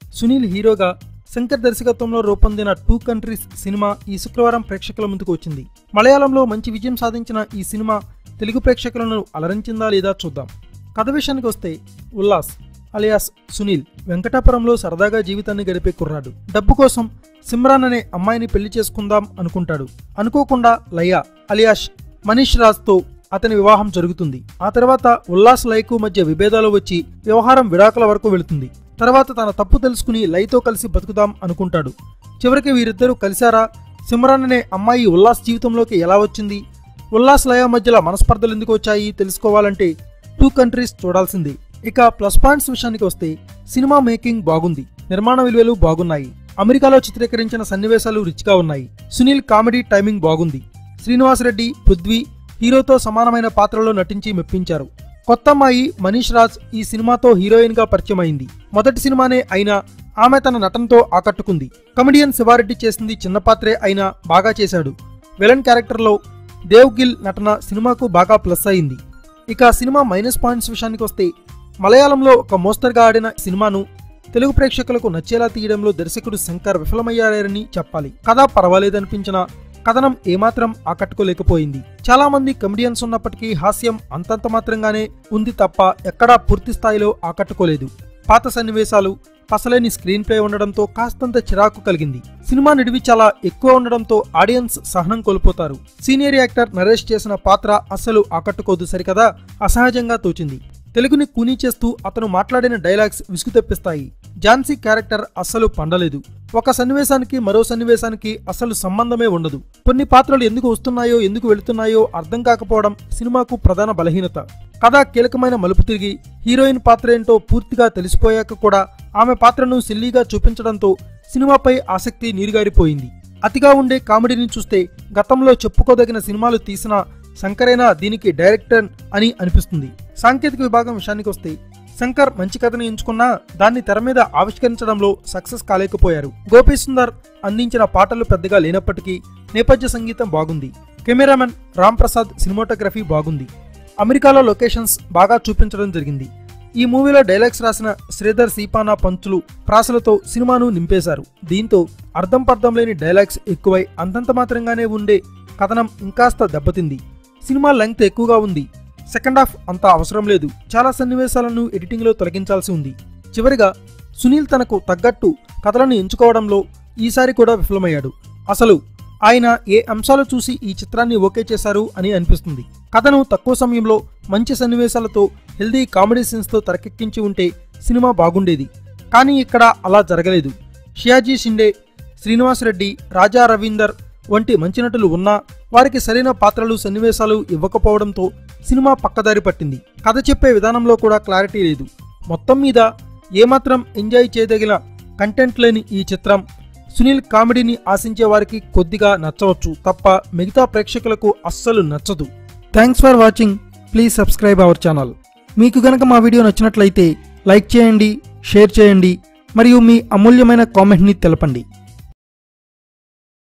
సునీల్ హీరోగా శంకర్ దర్శకత్వంలో రూపొందిన టూ కంట్రీస్ సినిమా ఈ శుక్రవారం ప్రేక్షకుల ముందుకు వచ్చింది మలయాళంలో మంచి విజయం సాధించిన ఈ సినిమా తెలుగు ప్రేక్షకులను అలరించిందా లేదా చూద్దాం కథ విషయానికి వస్తే ఉల్లాస్ అలియాస్ సునీల్ వెంకటాపురంలో సరదాగా జీవితాన్ని గడిపే కుర్రాడు డబ్బు కోసం సిమ్రాన్ అనే అమ్మాయిని పెళ్లి చేసుకుందాం అనుకుంటాడు అనుకోకుండా లయ అలియాష్ మనీష్ రాజ్తో అతని వివాహం జరుగుతుంది ఆ తర్వాత ఉల్లాస్ లైకు మధ్య విభేదాలు వచ్చి వ్యవహారం విడాకుల వరకు వెళుతుంది తర్వాత తన తప్పు తెలుసుకుని లైతో కలిసి బతుకుదాం అనుకుంటాడు చివరికి వీరిద్దరూ కలిశారా సిమ్రాన్ అనే అమ్మాయి ఉల్లాస్ జీవితంలోకి ఎలా వచ్చింది ఉల్లాస్ లయ మధ్యలో మనస్పర్ధలు ఎందుకు వచ్చాయి తెలుసుకోవాలంటే టూ కంట్రీస్ చూడాల్సిందే ఇక ప్లస్ పాయింట్స్ విషయానికి వస్తే సినిమా మేకింగ్ బాగుంది నిర్మాణ విలువలు బాగున్నాయి అమెరికాలో చిత్రీకరించిన సన్నివేశాలు రిచ్గా ఉన్నాయి సునీల్ కామెడీ టైమింగ్ బాగుంది శ్రీనివాస్ రెడ్డి పృథ్వీ హీరోతో సమానమైన పాత్రలో నటించి మెప్పించారు కొత్త అమ్మాయి మనీష్ రాజ్ ఈ సినిమాతో హీరోయిన్ గా పరిచయం అయింది మొదటి సినిమానే అయినా ఆమె తన నటనతో ఆకట్టుకుంది కమెడియన్ శివారెడ్డి చేసింది చిన్న పాత్రే అయినా బాగా చేశాడు విలన్ క్యారెక్టర్లో దేవ్ గిల్ నటన సినిమాకు బాగా ప్లస్ అయింది ఇక సినిమా మైనస్ పాయింట్స్ విషయానికి వస్తే మలయాళంలో ఒక మోస్తరుగా ఆడిన సినిమాను తెలుగు ప్రేక్షకులకు నచ్చేలా తీయడంలో దర్శకుడు శంకర్ విఫలమయ్యారని చెప్పాలి కథ పర్వాలేదనిపించినా కథనం ఏమాత్రం ఆకట్టుకోలేకపోయింది చాలా మంది కమెడియన్స్ ఉన్నప్పటికీ హాస్యం అంతంత మాత్రంగానే ఉంది తప్ప ఎక్కడా పూర్తి స్థాయిలో ఆకట్టుకోలేదు పాత సన్నివేశాలు పసలేని స్క్రీన్ ప్లే ఉండడంతో కాస్తంత చిరాకు కలిగింది సినిమా నిడివి చాలా ఎక్కువ ఉండడంతో ఆడియన్స్ సహనం కోల్పోతారు సీనియర్ యాక్టర్ నరేష్ చేసిన పాత్ర అస్సలు ఆకట్టుకోదు సరికదా అసహజంగా తోచింది తెలుగుని కూనీ చేస్తూ అతను మాట్లాడిన డైలాగ్స్ విసుగు తెప్పిస్తాయి ఝాన్సీ క్యారెక్టర్ అస్సలు పండలేదు ఒక సన్నివేశానికి మరో సన్నివేశానికి అసలు సంబంధమే ఉండదు కొన్ని పాత్రలు ఎందుకు వస్తున్నాయో ఎందుకు వెళుతున్నాయో అర్థం కాకపోవడం సినిమాకు ప్రధాన బలహీనత కథ కీలకమైన మలుపు తిరిగి హీరోయిన్ పాత్ర ఏంటో పూర్తిగా తెలిసిపోయాక కూడా ఆమె పాత్రను సిల్లీగా చూపించడంతో సినిమాపై ఆసక్తి నీరుగారిపోయింది అతిగా ఉండే కామెడీని చూస్తే గతంలో చెప్పుకోదగిన సినిమాలు తీసిన శంకరేనా దీనికి డైరెక్టర్ అని అనిపిస్తుంది సాంకేతిక విభాగం విషయానికి వస్తే శంకర్ మంచి కథను ఎంచుకున్నా దాన్ని తెర మీద ఆవిష్కరించడంలో సక్సెస్ కాలేకపోయారు గోపీ సుందర్ అందించిన పాటలు పెద్దగా లేనప్పటికీ నేపథ్య సంగీతం బాగుంది కెమెరామెన్ రామ్ ప్రసాద్ సినిమాటోగ్రఫీ బాగుంది అమెరికాలో లొకేషన్స్ బాగా చూపించడం జరిగింది ఈ మూవీలో డైలాగ్స్ రాసిన శ్రీధర్ సీపానా పంచులు ప్రాసలతో సినిమాను నింపేశారు దీంతో అర్థం పర్థం లేని డైలాగ్స్ ఎక్కువై అంతంత మాత్రంగానే ఉండే కథనం ఇంకాస్త దెబ్బతింది సినిమా లెంగ్త్ ఎక్కువగా ఉంది సెకండ్ హాఫ్ అంత అవసరం లేదు చాలా సన్నివేశాలను ఎడిటింగ్లో తొలగించాల్సి ఉంది చివరిగా సునీల్ తనకు తగ్గట్టు కథలను ఎంచుకోవడంలో ఈసారి కూడా విఫలమయ్యాడు అసలు ఆయన ఏ అంశాలు చూసి ఈ చిత్రాన్ని ఓకే చేశారు అని అనిపిస్తుంది కథను తక్కువ సమయంలో మంచి సన్నివేశాలతో హెల్దీ కామెడీ సీన్స్తో తెరకెక్కించి ఉంటే సినిమా బాగుండేది కానీ ఇక్కడ అలా జరగలేదు షియాజీ షిండే శ్రీనివాస్ రెడ్డి రాజా రవీందర్ వంటి మంచి నటులు ఉన్నా వారికి సరైన పాత్రలు సన్నివేశాలు ఇవ్వకపోవడంతో సినిమా పక్కదారి పట్టింది కథ చెప్పే విధానంలో కూడా క్లారిటీ లేదు మొత్తం మీద ఏమాత్రం ఎంజాయ్ చేయదగిన కంటెంట్ లేని ఈ చిత్రం సునీల్ కామెడీని ఆశించే వారికి కొద్దిగా నచ్చవచ్చు తప్ప మిగతా ప్రేక్షకులకు అస్సలు నచ్చదు thanks for watching please subscribe our channel మీకు గనక మా వీడియో నచ్చినట్లయితే లైక్ చేయండి షేర్ చేయండి మరియు మీ అమూల్యమైన కామెంట్ని తెలపండి